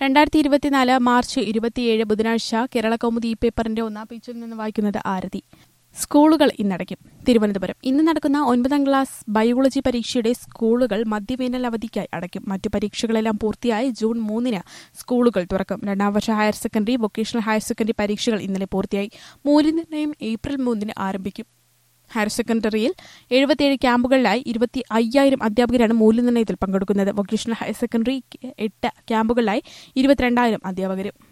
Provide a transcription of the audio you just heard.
രണ്ടായിരത്തി ഇരുപത്തിനാല് മാർച്ച് ഇരുപത്തിയേഴ് ബുധനാഴ്ച കേരള കൗമുദി ഈ പേപ്പറിന്റെ ഒന്നാം പേജിൽ നിന്ന് വായിക്കുന്നത് ആരതി സ്കൂളുകൾ ഇന്നടയ്ക്കും തിരുവനന്തപുരം ഇന്ന് നടക്കുന്ന ഒൻപതാം ക്ലാസ് ബയോളജി പരീക്ഷയുടെ സ്കൂളുകൾ മധ്യവേനൽ അവധിക്കായി അടയ്ക്കും മറ്റു പരീക്ഷകളെല്ലാം പൂർത്തിയായി ജൂൺ മൂന്നിന് സ്കൂളുകൾ തുറക്കും രണ്ടാം വർഷ higher secondary vocational higher secondary പരീക്ഷകൾ ഇന്നലെ പൂർത്തിയായി മൂല്യനിർണ്ണയം ഏപ്രിൽ മൂന്നിന് ആരംഭിക്കും ഹയർ സെക്കൻഡറിയിൽ എഴുപത്തിയേഴ് ക്യാമ്പുകളിലായി ഇരുപത്തി അയ്യായിരം അധ്യാപകരാണ് മൂല്യനിർണ്ണയത്തിൽ പങ്കെടുക്കുന്നത് വൊക്കേഷണൽ ഹയർ സെക്കൻഡറി എട്ട് ക്യാമ്പുകളിലായി ഇരുപത്തിരണ്ടായിരം അധ്യാപകരും